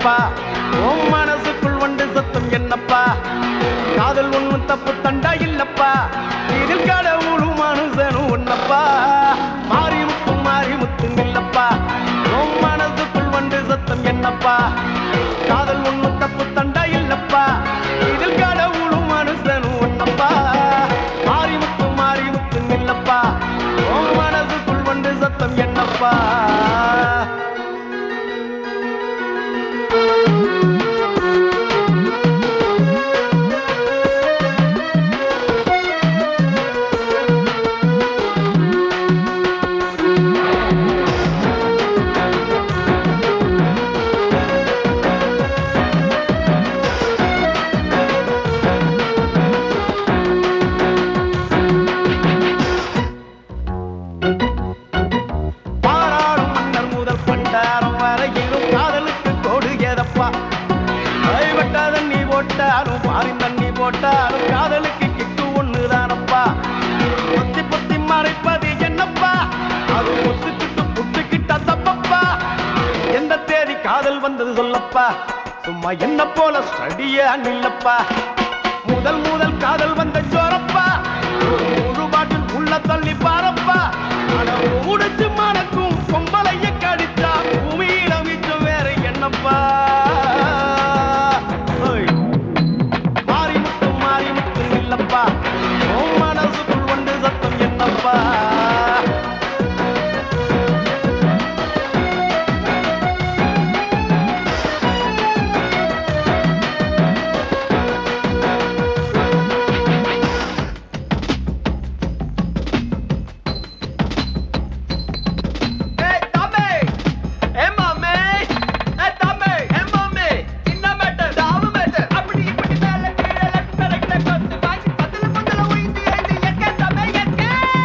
என்னப்பா உன் மனசுக்குள் வந்து சத்தம் என்னப்பா காதல் ஒண்ணும் தப்பு தண்டா இல்லப்பா இதில் கடவுளும் மனுஷனும் ஒன்னப்பா மாறி முத்து மாறி முத்து இல்லப்பா உன் மனசுக்குள் வந்து சத்தம் என்னப்பா காதல் ஒண்ணும் தப்பு தண்டா இல்லப்பா இதில் கடவுளும் மனுஷனும் ஒன்னப்பா மாறி முத்து மாறி முத்து இல்லப்பா உன் மனசுக்குள் வந்து சத்தம் என்னப்பா பாராளும் மன்னர் முதல் பண்டாரம் வரையிலும் காதலுக்கு கோடு ஏதப்பா கைவட்டாத நீ போட்டாலும் மாறி தண்ணி போட்டாலும் காதலுக்கு கிட்டு ஒண்ணுதானப்பா பொத்தி பொத்தி மறைப்பது என்னப்பா அது ஒத்துக்கிட்டு புட்டுக்கிட்ட தப்பப்பா எந்த தேதி காதல் வந்தது சொல்லப்பா சும்மா என்ன போல ஸ்டடியா நில்லப்பா முதல் முதல் காதல் வந்த சோரப்பா முழு பாட்டில் உள்ள தள்ளி பாரப்பா ஆனா முடிச்சு மணக்கும் பொம்பளைய கடிச்சா பூமியில மிச்சம் வேற என்னப்பா ஓய். மாறி முத்து மாறி முத்து இல்லப்பா உன் மனசுக்குள் வந்து சத்தம் என்னப்பா ஏய் தம்பி ஏ மாமே ஏ தம்பி ஏ மாமே என்ன மேட்டர் டாவு மேட்டர் அப்படி இப்படி மேல கீழ லெஃப்ட் ரைட் பத்து வாங்கி பத்துல பத்துல உயிந்து எழுதி எக்க தம்பி எக்க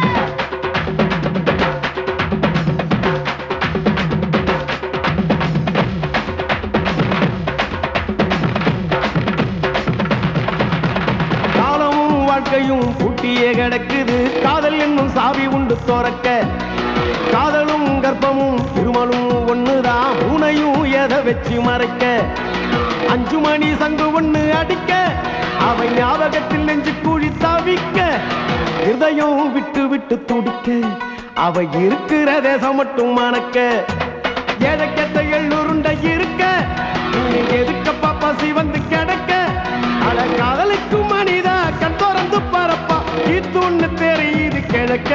காலமும் வாழ்க்கையும் பூட்டியே கிடக்குது காதல் என்னும் சாவி உண்டு துறக்க காதலும் கர்ப்பமும் திருமலும் ஒண்ணுதான் பூனையும் எதை வச்சு மறைக்க அஞ்சு மணி சங்கு ஒண்ணு அடிக்க அவை ஞாபகத்தில் நெஞ்சு குழி தவிக்க இருதயம் விட்டு விட்டு துடிக்க அவ இருக்கிற தேசம் மட்டும் மணக்க ஏழக்கத்த எள்ளுருண்ட இருக்க நீ எதுக்கப்பா பசி வந்து கிடக்க அட காதலுக்கு மனிதா கண் திறந்து பரப்பா இது ஒண்ணு தெரியுது கிழக்க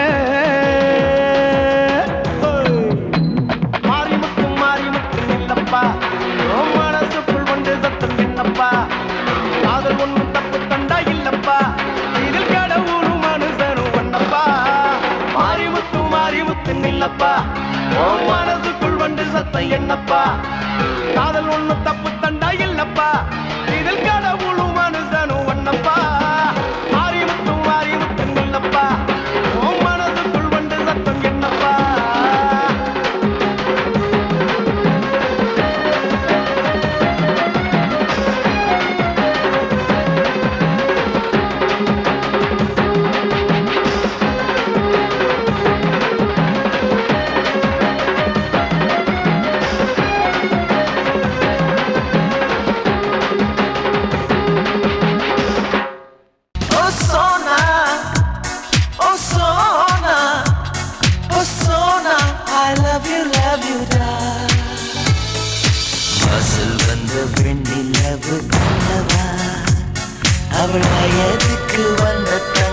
ஓய். மாறி முத்து மாறி முத்து இல்லப்பா உன் மனசுக்குள் வந்து சத்தம் என்னப்பா காதல் ஒண்ணும் தப்பு தண்டா இல்லப்பா இதில் கடவுளும் மனுஷனும் ஒன்னப்பா மாறி முத்து மாறி முத்து நில்லப்பா உன் மனசுக்குள் வந்து சத்தம் என்னப்பா காதல் ஒண்ணும் தப்பு தண்டா இல்லப்பா இதில் கடவுளும் மனுஷனும் ஒன்னப்பா மாறி முத்து மாறி முத்து நில்லப்பா உன் மனசுக்குள் வந்து சத்தம் என்னப்பா Oh Sona, oh Sona, oh Sona, I love you, love you, da. வாசல் வந்த வெண்ணிலவு கண்ணவா அவள் வயதுக்கு வந்த